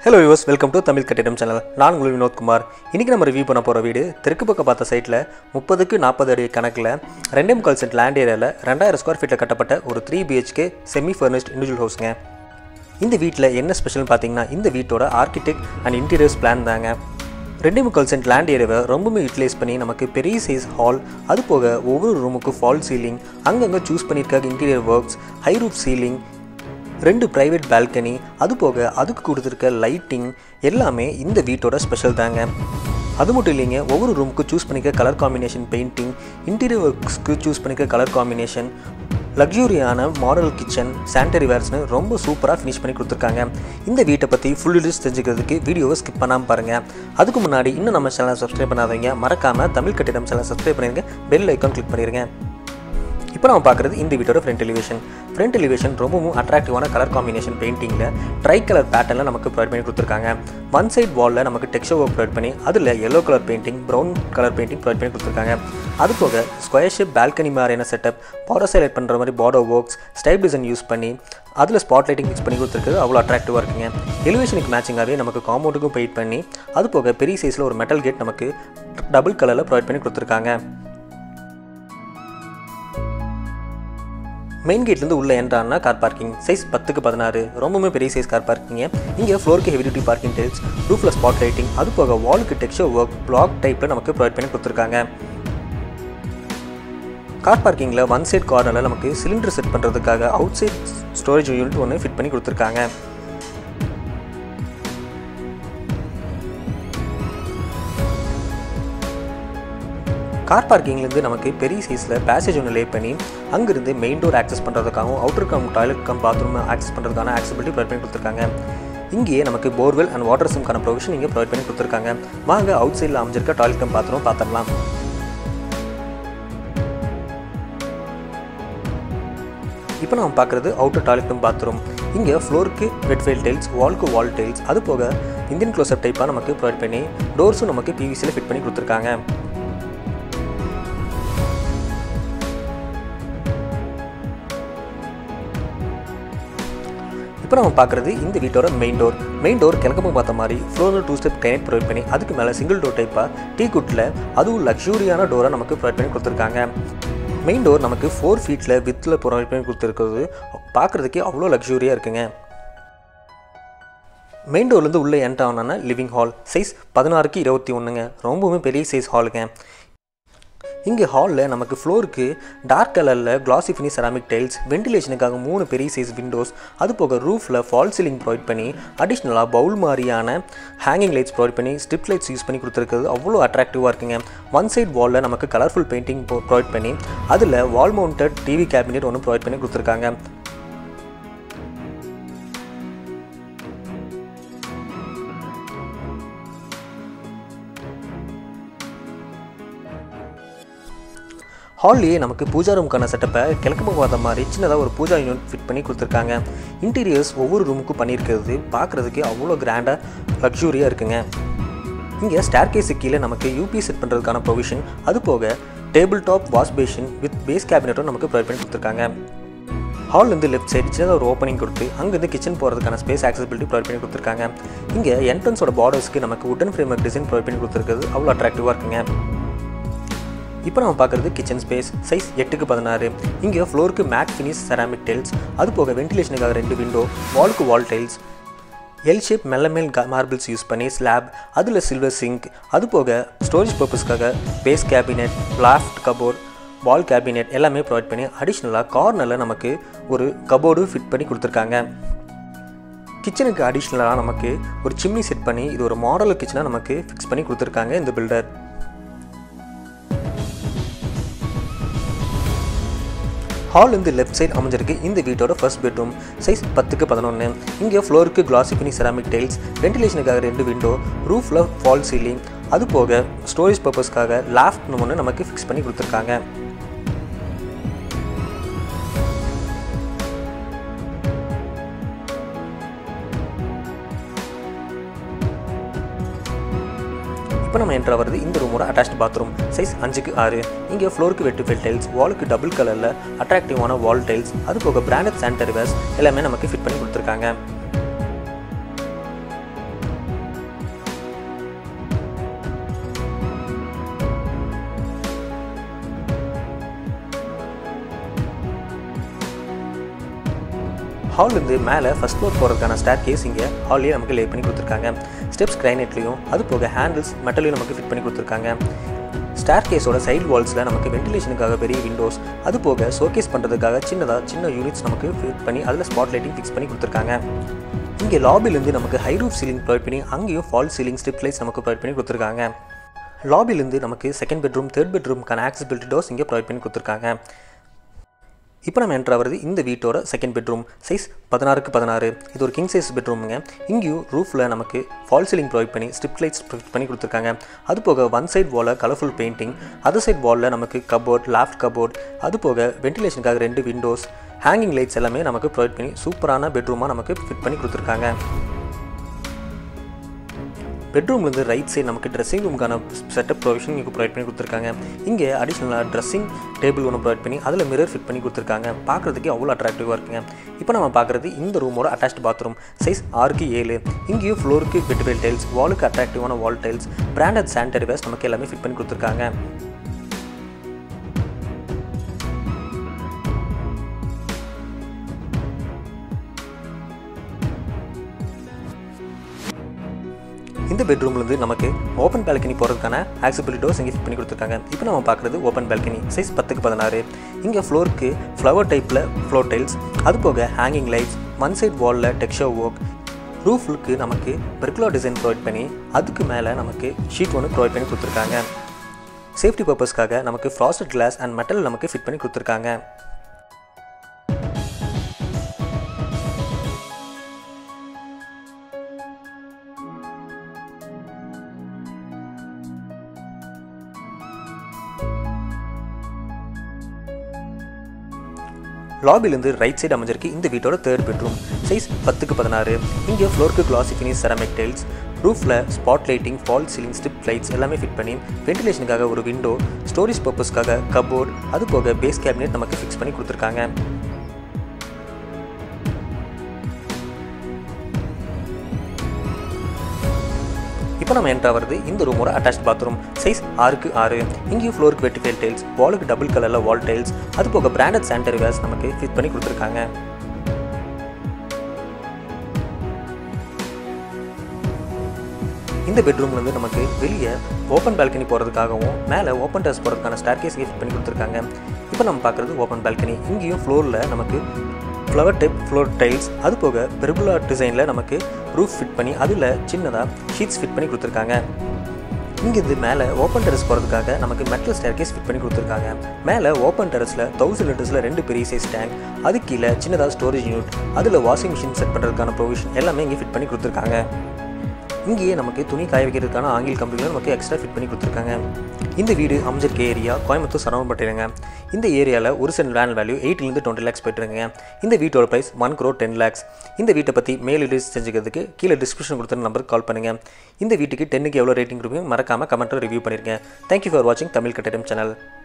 hello யூஸ் welcome to Tamil Kattidam channel நான் உங்கள் வினோத்குமார் இன்றைக்கி நம்ம ரிவ்யூ பண்ண போகிற வீடு தெற்கு பக்கம் பார்த்த சைட்டில் முப்பதுக்கு நாற்பது அடி கணக்கில் ரெண்டே முக்கால் சென்ட் லேண்ட் ஏரியாவில் ரெண்டாயிரம் ஸ்கொயர் ஃபீட்டில் கட்டப்பட்ட ஒரு three BHK semi furnished individual ஹவுஸுங்க இந்த வீட்டில் என்ன ஸ்பெஷல்னு பார்த்தீங்கன்னா இந்த வீட்டோட ஆர்கிடெக்ட் அண்ட் இன்டீரியர்ஸ் பிளான் தாங்க ரெண்டே முக்கால் சென்ட் லேண்ட் ஏரியாவை ரொம்பவுமே யூட்டிலைஸ் பண்ணி நமக்கு பெரிய சைஸ் ஹால் அது போக ஒவ்வொரு ரூமுக்கும் ஃபால் சீலிங் அங்கங்கே சூஸ் பண்ணியிருக்க interior works high roof ceiling ரெண்டு ப்ரைவேட் பால்கனி அது போக அதுக்கு கொடுத்துருக்க லைட்டிங் எல்லாமே இந்த வீட்டோட ஸ்பெஷல் தாங்க அது மட்டும் இல்லைங்க ஒவ்வொரு ரூமுக்கு சூஸ் பண்ணிக்க கலர் காம்பினேஷன் பெயிண்டிங் இன்டீரியர் ஒர்க்ஸ்க்கு சூஸ் பண்ணிக்க கலர் காம்பினேஷன் லக்ஸூரியான மாடல் கிச்சன் சானிட்டரி வேர்ஸ்னு ரொம்ப சூப்பராக ஃபினிஷ் பண்ணி கொடுத்துருக்காங்க இந்த வீட்டை பற்றி ஃபுல் டீல்ஸ் தெரிஞ்சுக்கிறதுக்கு வீடியோவை ஸ்கிப் பண்ணாமல் பாருங்கள் அதுக்கு முன்னாடி இன்னும் நம்ம சேனலை சப்ஸ்கிரைப் பண்ணாதவங்க மறக்காமல் தமிழ் கட்டிடம் சேனலை சப்ஸ்கிரைப் பண்ணிடுங்க பெல் ஐக்கான் கிளிக் பண்ணிடுங்க இப்போ நம்ம பார்க்குறது இந்த வீட்டோட ஃப்ரண்ட் எலிவேஷன் ஃப்ரண்ட் எலிவேஷன் ரொம்பவும் அட்ராக்டிவான கலர் காம்பினேஷன் பெயிண்டிங்கில் ட்ரை கலர் பேட்டர்னில் நமக்கு ப்ரொவைட் பண்ணி கொடுத்துருக்காங்க ஒன் சைட் வாலில் நமக்கு டெக்ஸ்டர் ஒர்க் ப்ரொவைட் பண்ணி அதில் yellow colour painting brown colour painting provide பண்ணி கொடுத்துருக்காங்க அது போக ஸ்கொயர் ஷேப் பால்கனி மாதிரியான செட்டப் பவர் சைலைட் பண்ணுற மாதிரி border works stripe design use பண்ணி அதில் ஸ்பாட் லைட்டிங் ஃபிக்ஸ் பண்ணி கொடுத்துருக்கு அவ்வளோ அட்ராக்டிவாக இருக்குங்க எலிவேஷனுக்கு மேட்சிங்காகவே நமக்கு காம்பவுண்டுக்கும் பெயிண்ட் பண்ணி அது போக பெரிய சைஸில் ஒரு மெட்டல் கேட் நமக்கு டபுள் கலரில் ப்ரொவைட் பண்ணி கொடுத்துருக்காங்க மெயின் கேட்லேருந்து உள்ள என்ட்ரானா கார் பார்க்கிங் சைஸ் பத்துக்கு பதினாறு ரொம்பவுமே பெரிய சைஸ் கார் பார்க்கிங்க இங்கே ஃப்ளோருக்கு ஹெவி டியூட்டி பார்க்கிங் டைல்ஸ் ரூஃபில் ஸ்பாட் லைட்டிங் அது போக வாலுக்கு டெக்ஸ்டர் ஒர்க் பிளாக் டைப்பில் நமக்கு ப்ரொவைட் பண்ணி கொடுத்துருக்காங்க கார் பார்க்கிங்கில் ஒன் சைட் கார்னரில் நமக்கு சிலிண்டர் செட் பண்ணுறதுக்காக அவுட் சைட் ஸ்டோரேஜ் யூனிட் ஒன்று ஃபிட் பண்ணி கொடுத்துருக்காங்க கார் பார்க்கிங்லேருந்து நமக்கு பெரிய சைஸில் பேசேஜ் ஒன்று லே பண்ணி அங்கேருந்து மெயின் டோர் ஆக்சஸ் பண்ணுறதுக்காகவும் outer cum toilet cum bathroom access பண்ணுறதுக்கான ஆக்சபிலிட்டி ப்ரொவைட் பண்ணி கொடுத்துருக்காங்க இங்கேயே நமக்கு போர்வெல் அண்ட் வாட்டர் சிம்க்கான ப்ரொவிஷன் இங்கே ப்ரொவைட் பண்ணி கொடுத்துருக்காங்க வாங்க அவுட் சைடில் அமைஞ்சிருக்க டாய்லெட் கம் பாத்ரூம் பார்த்துடலாம் இப்போ நம்ம பார்க்குறது அவுட்டர் டாய்லெட் கம் பாத்ரூம் இங்கே ஃப்ளோருக்கு வெட் ஃபைல் டைல்ஸ் வால்க்கு வால் டைல்ஸ் அது போக இந்தியன் க்ளோசப் டைப்பாக நமக்கு ப்ரொவைட் பண்ணி டோர்ஸும் நமக்கு பிவிசியில் ஃபிட் பண்ணி கொடுத்துருக்காங்க இப்போ நம்ம பார்க்குறது இந்த வீட்டோட மெயின் டோர் மெயின் டோர் கிழக்கமாக பார்த்த மாதிரி ஃப்ளோரில் டூ ஸ்டெப் கிரைனட் ப்ரொவைட் பண்ணி அதுக்கு மேலே சிங்கிள் டோர் டைப்பாக டீ குட்டில் அதுவும் லக்ஸூரியான டோரை நமக்கு ப்ரொவைட் பண்ணி கொடுத்துருக்காங்க மெயின் டோர் நமக்கு ஃபோர் ஃபீட்டில் வித்தில் ப்ரொவைட் பண்ணி கொடுத்துருக்கிறது பார்க்குறதுக்கே அவ்வளோ லக்ஸூரியாக இருக்குங்க மெயின் டோர்லேருந்து உள்ளே என்ட்ரு ஆனா லிவிங் ஹால் சைஸ் பதினாறுக்கு இருபத்தி ஒன்றுங்க ரொம்பவுமே பெரிய சைஸ் ஹாலுங்க இங்கே ஹாலில் நமக்கு ஃப்ளோருக்கு டார்க் கலரில் கிளாசி ஃபினிஷ் செராமிக் டைல்ஸ் வென்டிலேஷனுக்காக மூணு பெரிய சைஸ் விண்டோஸ் அது போக ரூஃபில் ஃபால் சீலிங் ப்ரொவைட் பண்ணி அடிஷ்னலாக பவுல் மாதிரியான ஹேங்கிங் லைட்ஸ் ப்ரொவைட் பண்ணி ஸ்ட்ரிப் லைட்ஸ் யூஸ் பண்ணி கொடுத்துருக்குது அவ்வளோ அட்ராக்டிவாக இருக்குங்க ஒன் சைட் வாலில் நமக்கு கலர்ஃபுல் பெயிண்டிங் ப்ரொவைட் பண்ணி அதில் வால் மவுண்டட் டிவி கேபினெட் ஒன்று ப்ரொவைட் பண்ணி கொடுத்துருக்காங்க ஹால்லேயே நமக்கு பூஜா ரூமுக்கான செட்டப்பை கிழக்கு முகம் பார்த்த மாதிரி சின்னதாக ஒரு பூஜா யூனிட் ஃபிட் பண்ணி கொடுத்துருக்காங்க இன்டீரியர்ஸ் ஒவ்வொரு ரூமுக்கும் பண்ணியிருக்கிறது பார்க்குறதுக்கு அவ்வளோ கிராண்டாக லக்ஸூரியாக இருக்குங்க இங்கே ஸ்டேர் கேஸு கீழே நமக்கு யூபி செட் பண்ணுறதுக்கான ப்ரொவிஷன் அது போக table top wash basin with base கேபினெட்டும் நமக்கு ப்ரொவைட் பண்ணி கொடுத்துருக்காங்க ஹால்லேருந்து லெஃப்ட் சைடு சின்னதாக ஒரு ஓப்பனிங் கொடுத்து அங்கேருந்து கிச்சன் போகிறதுக்கான ஸ்பேஸ் ஆக்சபிலிட்டி ப்ரொவைட் பண்ணி கொடுத்துருக்காங்க இங்கே என்ட்ரன்ஸோட பார்டர்ஸ்க்கு நமக்கு உட்டன் ஃப்ரேம் டிசைன் ப்ரொவைட் பண்ணி கொடுத்துருக்குது அவ்வளோ அட்ராக்டிவாக இருக்குங்க இப்போ நம்ம பார்க்குறது கிச்சன் ஸ்பேஸ் சைஸ் எட்டுக்கு பதினாறு இங்கே ஃப்ளோருக்கு மேட் ஃபினிஷ் செராமிக் டைல்ஸ் அது போக வென்டிலேஷனுக்காக ரெண்டு விண்டோ வாலுக்கு வால் டைல்ஸ் எல் ஷேப் மெல்லமேல் மார்பிள்ஸ் யூஸ் பண்ணி ஸ்லாப் அதில் சில்வர் சிங்க் அது போக ஸ்டோரேஜ் பர்பஸ்க்காக base cabinet loft cupboard wall cabinet எல்லாமே ப்ரொவைட் பண்ணி அடிஷ்னலாக கார்னரில் நமக்கு ஒரு கபோர்டு ஃபிட் பண்ணி கொடுத்துருக்காங்க கிச்சனுக்கு அடிஷ்னலாக நமக்கு ஒரு சிம்னி செட் பண்ணி இது ஒரு மாடல் கிச்சனாக நமக்கு ஃபிக்ஸ் பண்ணி கொடுத்துருக்காங்க இந்த பில்டர் ஹால்லேருந்து லெஃப்ட் சைடு அமைஞ்சிருக்கு இந்த வீட்டோட ஃபர்ஸ்ட் பெட்ரூம் சைஸ் பத்துக்கு பதினொன்று இங்கே ஃப்ளோருக்கு கிளாசி ஃபினிஷ் செராமிக் டைல்ஸ் வென்டிலேஷனுக்காக ரெண்டு விண்டோ ரூஃபில் ஃபால் சீலிங் அது போக ஸ்டோரேஜ் பர்பஸ்க்காக லாஃப்ட்னு ஒன்று நமக்கு ஃபிக்ஸ் பண்ணி கொடுத்துருக்காங்க இப்போ நம்ம என்ட்ரு வருது இந்த ரூமோட அட்டாச்ட் பாத்ரூம் சைஸ் அஞ்சுக்கு ஆறு இங்கே ஃப்ளோருக்கு வெட்டு ஃபெல் டைல்ஸ் வாலுக்கு டபுள் கலரில் அட்ராக்டிவான வால் டைல்ஸ் அது போக பிராண்டட் சானிட்டரி வேர்ஸ் எல்லாமே நமக்கு ஃபிட் பண்ணி கொடுத்துருக்காங்க ஹால்லேருந்து மேலே ஃபஸ்ட் ஃப்ளோர் போகிறதுக்கான ஸ்டார் கேஸ் இங்கே ஹால்லேயே நமக்கு லே பண்ணி கொடுத்துருக்காங்க ஸ்டெப்ஸ் கிரைனேட்லையும் அது போக ஹேண்டில்ஸ் மெட்டலையும் நமக்கு ஃபிட் பண்ணி கொடுத்துருக்காங்க ஸ்டார் கேஸோட சைடு வால்ஸில் நமக்கு வென்டிலேஷனுக்காக பெரிய விண்டோஸ் அது போக ஷோகேஸ் பண்ணுறதுக்காக சின்னதாக சின்ன யூனிட்ஸ் நமக்கு ஃபிட் பண்ணி அதில் ஸ்பாட் லைட்டிங் ஃபிக்ஸ் பண்ணி கொடுத்துருக்காங்க இங்கே லாபிலேருந்து நமக்கு ஹை ரூஃப் சீலிங் ப்ரொவைட் பண்ணி அங்கேயும் ஃபால் சீலிங் ஸ்ட்ரிப் லைட்ஸ் நமக்கு ப்ரொவைட் பண்ணி கொடுத்துருக்காங்க லாபிலேருந்து நமக்கு செகண்ட் பெட்ரூம் தேர்ட் பெட்ரூம்க்கான ஆக்சிபிலிட்டி டோர்ஸ் இங்கே ப்ரொவைட் பண்ணி கொடுத்துருக்காங்க இப்போ நம்ம என்ட்ரு ஆகிறது இந்த வீட்டோட செகண்ட் பெட்ரூம் சைஸ் பதினாறுக்கு பதினாறு இது ஒரு கிங் சைஸ் பெட்ரூமுங்க இங்கேயும் ரூஃபில் நமக்கு ஃபால் சீலிங் ப்ரொவைட் பண்ணி ஸ்ட்ரிப் லைட்ஸ் பண்ணி கொடுத்துருக்காங்க அது போக ஒன் சைட் வாலில் கலர்ஃபுல் பெயிண்டிங் அதர் சைட் வாலில் நமக்கு கபோர்ட் லாஃப்ட் கபோர்ட் அது போக வென்டிலேஷனுக்காக ரெண்டு விண்டோஸ் ஹேங்கிங் லைட்ஸ் எல்லாமே நமக்கு ப்ரொவைட் பண்ணி சூப்பரான பெட்ரூமாக நமக்கு ஃபிட் பண்ணி கொடுத்துருக்காங்க பெட்ரூம்லேருந்து ரைட் சைடு நமக்கு ட்ரெஸ்ஸிங் ரூமுக்கான செட்டப் ப்ரொவிஷன் இங்கே ப்ரொவைட் பண்ணி கொடுத்துருக்காங்க இங்கே அடிஷ்னலாக ட்ரெஸ்ஸிங் டேபிள் ஒன்று ப்ரொவைட் பண்ணி அதில் மிரர் ஃபிட் பண்ணி கொடுத்துருக்காங்க பார்க்குறதுக்கே அவ்வளோ அட்ராக்டிவாக இருக்குங்க இப்போ நம்ம பார்க்குறது இந்த ரூமோட அட்டாச்ட் பாத்ரூம் சைஸ் ஆறுக்கு ஏழு இங்கேயும் ஃப்ளோருக்கு வெட்டிவேல் டைல்ஸ் வாலுக்கு அட்ராக்டிவான wall tiles branded sanitary wares நமக்கு எல்லாமே ஃபிட் பண்ணி கொடுத்துருக்காங்க இந்த பெட்ரூம்லேருந்து நமக்கு ஓப்பன் பால்கனி போகிறதுக்கான ஆக்சிபிலிட்டி டோர்ஸ் இங்கே ஃபிட் பண்ணி கொடுத்துருக்காங்க இப்போ நம்ம பார்க்குறது ஓப்பன் பால்கனி சைஸ் பத்துக்கு பதினாறு இங்கே ஃப்ளோருக்கு ஃப்ளவர் டைப்பில் ஃப்ளோர் டைல்ஸ் அது போக ஹேங்கிங் லைட்ஸ் ஒன் சைட் வாலில் டெக்ஸ்சர் ஒர்க் ரூஃபுக்கு நமக்கு பெர்குலர் டிசைன் ப்ரொவைட் பண்ணி அதுக்கு மேலே நமக்கு ஷீட் ஒன்று ப்ரொவைட் பண்ணி கொடுத்துருக்காங்க சேஃப்டி பர்பஸ்க்காக நமக்கு ஃப்ராஸ்டட் கிளாஸ் அண்ட் மெட்டல் நமக்கு ஃபிட் பண்ணி கொடுத்துருக்காங்க லாபிலேருந்து ரைட் சைடு அமைஞ்சிருக்கு இந்த வீட்டோட தேர்ட் பெட்ரூம் சைஸ் பத்துக்கு பதினாறு இங்கே ஃப்ளோருக்கு கிளாசி ஃபினிஷ் செரமிக் டைல்ஸ் ரூஃபில் spot lighting false ceiling strip lights எல்லாமே ஃபிட் பண்ணி வென்டிலேஷனுக்காக ஒரு விண்டோ ஸ்டோரேஜ் பர்பஸ்க்காக கபோர்ட் அது போக பேஸ் கேபினெட் நமக்கு ஃபிக்ஸ் பண்ணி கொடுத்துருக்காங்க இப்போ நம்ம என்ட்ரு ஆகிறது இந்த ரூமோட அட்டாச் பாத்ரூம் சைஸ் ஆறுக்கு ஆறு இங்கேயும் ஃப்ளோருக்கு வெட்டிஃபைல் டைல்ஸ் வாலுக்கு டபுள் கலரில் வால் டைல்ஸ் அது போக பிராண்டட் சானிடரி வேர்ஸ் நமக்கு ஃபிட் பண்ணி கொடுத்துருக்காங்க இந்த பெட்ரூம்லேருந்து நமக்கு வெளியே ஓப்பன் பால்கனி போகிறதுக்காகவும் மேலே ஓப்பன் டெரஸ் போகிறதுக்கான ஸ்டார் கேஸ் ஃபிட் பண்ணி கொடுத்துருக்காங்க இப்போ நம்ம பார்க்குறது ஓப்பன் பால்கனி இங்கேயும் ஃப்ளோரில் நமக்கு ஃப்ளவர் டைப் ஃப்ளோர் டைல்ஸ் அது போக பெர்புலா டிசைனில் நமக்கு ரூஃப் ஃபிட் பண்ணி அதில் சின்னதாக ஷீட்ஸ் ஃபிட் பண்ணி கொடுத்துருக்காங்க இங்கேருந்து மேலே ஓப்பன் டெரஸ் போகிறதுக்காக நமக்கு மெட்டல் ஸ்டேர் கேஸ் ஃபிட் பண்ணி கொடுத்துருக்காங்க மேலே ஓப்பன் டெரஸில் தௌசண்ட் லிட்டர்ஸில் ரெண்டு பெரிய சைஸ் டேங்க் அது கீழே சின்னதாக ஸ்டோரேஜ் யூனிட் அதில் வாஷிங் மிஷின் செட் பண்ணுறதுக்கான ப்ரொவிஷன் எல்லாமே இங்கே ஃபிட் பண்ணி கொடுத்துருக்காங்க இங்கேயே நமக்கு துணி காய வைக்கிறதுக்கான ஆங்கில் கம்பெனியில் நமக்கு எக்ஸ்ட்ரா ஃபிட் பண்ணி கொடுத்துருக்காங்க இந்த வீடு அமைஞ்சிருக்க ஏரியா கோயம்புத்தூர் சரௌண்ட் பட்டிருங்க இந்த ஏரியாவில் ஒரு சென்ட் லேண்ட் வேல்யூ எயிட்லேருந்து டுவெண்ட்டி லேக்ஸ் போயிட்டுருங்க இந்த வீட்டோட price one crore ten lakhs இந்த வீட்டை பற்றி மேல் டீல்ஸ் தெரிஞ்சுக்கிறதுக்கு கீழே டிஸ்கிரிப்ஷன் கொடுத்த நம்பருக்கு கால் பண்ணுங்கள் இந்த வீட்டுக்கு டென்னுக்கு எவ்வளோ ரேட்டிங் கொடுப்பீங்க மறக்காமல் கமெண்ட்டில் ரிவ்யூ பண்ணிருக்கேன் தேங்க்யூ ஃபார் வாட்சிங் தமிழ் கட்டிடம் சேனல்